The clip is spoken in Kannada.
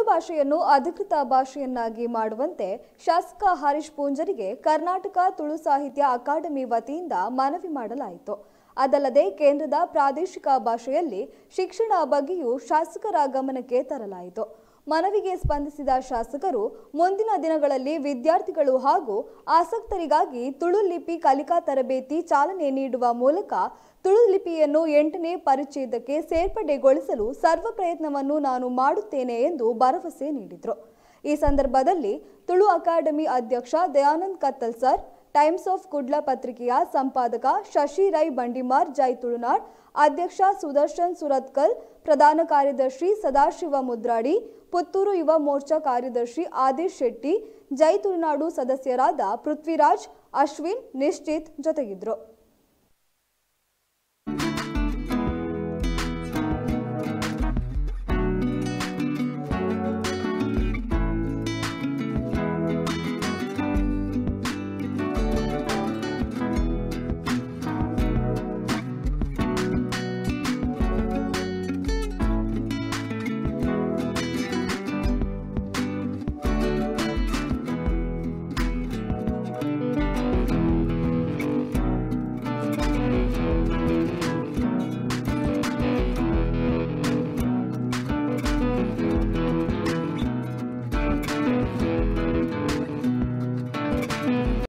ಭಾಷೆಯನ್ನು ಅಧಿಕೃತ ಭಾಷೆಯನ್ನಾಗಿ ಮಾಡುವಂತೆ ಶಾಸಕ ಹರೀಶ್ ಪೂಂಜರಿಗೆ ಕರ್ನಾಟಕ ತುಳು ಸಾಹಿತ್ಯ ಅಕಾಡೆಮಿ ವತಿಯಿಂದ ಮನವಿ ಮಾಡಲಾಯಿತು ಅದಲ್ಲದೆ ಕೇಂದ್ರದ ಪ್ರಾದೇಶಿಕ ಭಾಷೆಯಲ್ಲಿ ಶಿಕ್ಷಣ ಬಗ್ಗೆಯೂ ಶಾಸಕರ ಗಮನಕ್ಕೆ ತರಲಾಯಿತು ಮನವಿಗೆ ಸ್ಪಂದಿಸಿದ ಶಾಸಕರು ಮುಂದಿನ ದಿನಗಳಲ್ಲಿ ವಿದ್ಯಾರ್ಥಿಗಳು ಹಾಗೂ ಆಸಕ್ತರಿಗಾಗಿ ತುಳು ಲಿಪಿ ಕಲಿಕಾ ತರಬೇತಿ ಚಾಲನೆ ನೀಡುವ ಮೂಲಕ ತುಳು ಲಿಪಿಯನ್ನು ಎಂಟನೇ ಪರಿಚ್ಛೇದಕ್ಕೆ ಸೇರ್ಪಡೆಗೊಳಿಸಲು ಸರ್ವ ಪ್ರಯತ್ನವನ್ನು ನಾನು ಮಾಡುತ್ತೇನೆ ಎಂದು ಭರವಸೆ ನೀಡಿದರು ಈ ಸಂದರ್ಭದಲ್ಲಿ ತುಳು ಅಕಾಡೆಮಿ ಅಧ್ಯಕ್ಷ Dayanand Kattal sir Times of Kudla ಪತ್ರಿಕೆಯ ಸಂಪಾದಕ ಶಶಿ ರೈ ಬಂಡಿಮಾರ್ ಜೈ ತುಳುನಾಡ್ ಅಧ್ಯಕ್ಷ ಸುದರ್ಶನ್ ಸುರತ್ಕಲ್ ಪ್ರಧಾನ ಕಾರ್ಯದರ್ಶಿ ಸದಾಶಿವ ಮುದ್ರಾಡಿ ಪುತ್ತೂರು ಯುವ ಮೋರ್ಚಾ ಕಾರ್ಯದರ್ಶಿ ಆದೇಶ್ ಶೆಟ್ಟಿ ಜೈ ತುಳುನಾಡು ಸದಸ್ಯರಾದ ಪೃಥ್ವಿರಾಜ್ ಅಶ್ವಿನ್ ನಿಶ್ಚಿತ್ ಜೊತೆಗಿದ್ರು